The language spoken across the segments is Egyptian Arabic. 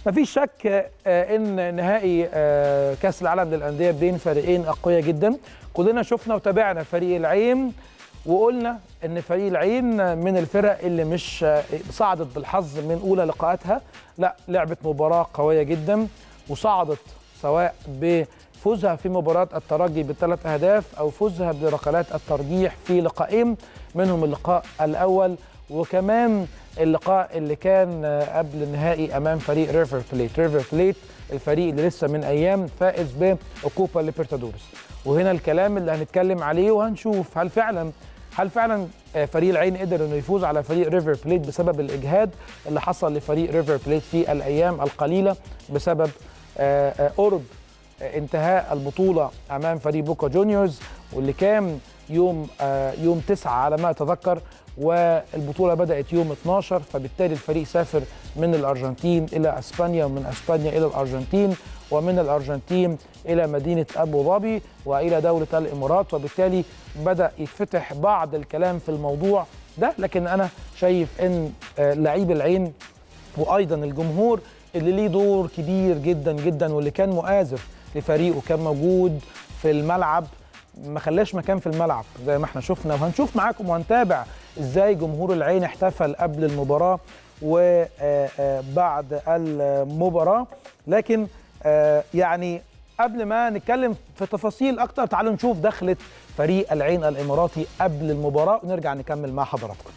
مفيش شك آه، ان نهائي آه، كاس العالم للانديه بين فريقين اقوياء جدا كلنا شفنا وتابعنا فريق العين وقلنا ان فريق العين من الفرق اللي مش آه، صعدت بالحظ من اولى لقاءاتها لا لعبت مباراه قويه جدا وصعدت سواء بفوزها في مباراه الترجي بثلاث اهداف او فوزها بركلات الترجيح في لقاءين منهم اللقاء الاول وكمان اللقاء اللي كان آه، قبل النهائي امام فريق ريفر بليت ريفر بليت الفريق اللي لسه من ايام فائز بكوبا ليبرتادورس وهنا الكلام اللي هنتكلم عليه وهنشوف هل فعلا هل فعلا آه، فريق العين قدر انه يفوز على فريق ريفر بليت بسبب الاجهاد اللي حصل لفريق ريفر بليت في الايام القليله بسبب آه، آه، قرب آه، انتهاء البطوله امام فريق بوكا جونيورز واللي كان يوم آه، يوم 9 على ما اتذكر والبطوله بدات يوم 12 فبالتالي الفريق سافر من الارجنتين الى اسبانيا ومن اسبانيا الى الارجنتين ومن الارجنتين الى مدينه ابو ظبي والى دوله الامارات وبالتالي بدا يتفتح بعض الكلام في الموضوع ده لكن انا شايف ان آه، لعيب العين وايضا الجمهور اللي ليه دور كبير جدا جدا واللي كان مؤازر لفريقه كان موجود في الملعب ما خلاش مكان في الملعب زي ما احنا شفنا وهنشوف معاكم وهنتابع ازاي جمهور العين احتفل قبل المباراه وبعد المباراه لكن آه، يعني قبل ما نتكلم في تفاصيل اكتر تعالوا نشوف دخلة فريق العين الاماراتي قبل المباراه ونرجع نكمل مع حضراتكم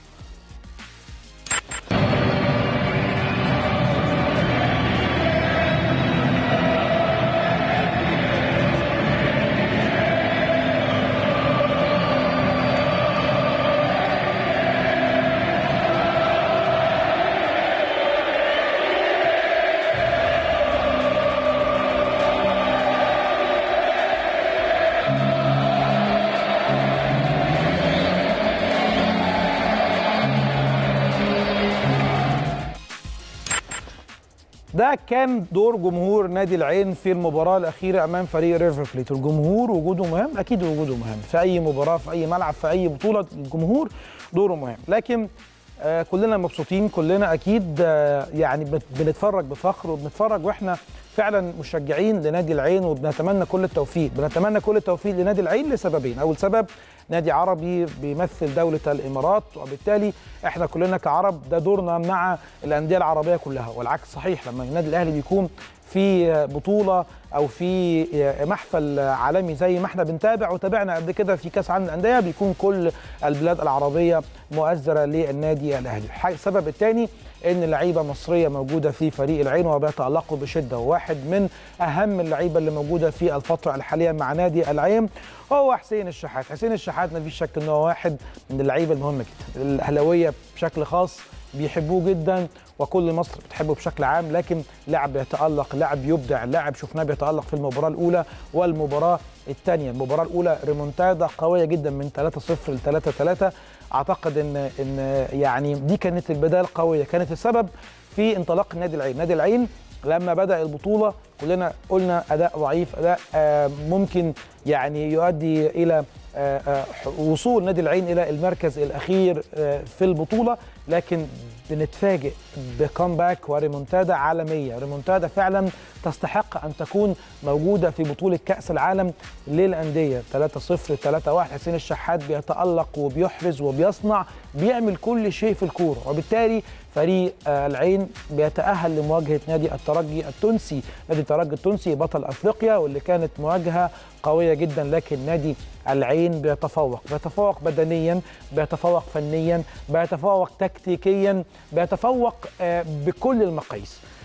ده كان دور جمهور نادي العين في المباراة الأخيرة أمام فريق ريفر بليت الجمهور وجوده مهم أكيد وجوده مهم في أي مباراة في أي ملعب في أي بطولة الجمهور دوره مهم لكن آه كلنا مبسوطين كلنا أكيد آه يعني بت- بنتفرج بفخر وبنتفرج وإحنا فعلا مشجعين لنادي العين وبنتمنى كل التوفيق بنتمنى كل التوفيق لنادي العين لسببين أول سبب نادي عربي بيمثل دولة الإمارات وبالتالي احنا كلنا كعرب ده دورنا مع الأندية العربية كلها والعكس صحيح لما النادي الأهلي بيكون في بطولة أو في محفل عالمي زي ما احنا بنتابع وتابعنا قبل كده في كأس عالم الأندية بيكون كل البلاد العربية مؤزرة للنادي الأهلي الح- السبب الثاني ان لعيبه مصريه موجوده في فريق العين وبيتالقوا بشده وواحد من اهم اللعيبه اللي موجوده في الفتره الحاليه مع نادي العين هو حسين الشحات حسين الشحات ما فيش شك ان هو واحد من اللعيبه المهمه جدا الاهلاويه بشكل خاص بيحبوه جدا وكل مصر بتحبه بشكل عام لكن لاعب بيتالق لاعب يبدع لاعب شفناه بيتالق في المباراه الاولى والمباراه الثانيه المباراه الاولى ريمونتادا قويه جدا من 3-0 ل 3-3 اعتقد ان ان يعني دي كانت البدايه القويه كانت السبب في انطلاق النادي العين نادي العين لما بدا البطوله كلنا قلنا اداء ضعيف اداء آه، ممكن يعني يؤدي الى آه، آه، وصول نادي العين الى المركز الاخير آه، في البطوله لكن بنتفاجئ بكومباك وريمونتادا عالميه ريمونتادا فعلا تستحق ان تكون موجوده في بطوله كاس العالم للانديه 3-0 3-1 حسين الشحات بيتالق وبيحرز وبيصنع بيعمل كل شيء في الكوره وبالتالي فريق آه، العين بيتاهل لمواجهه نادي الترجي التونسي نادي الترجي التونسي بطل افريقيا واللي كانت مواجهه قويه جدا لكن نادي العين بيتفوق بيتفوق بدنيا بيتفوق فنيا بيتفوق تكتيكيا بيتفوق آه، بكل المقاييس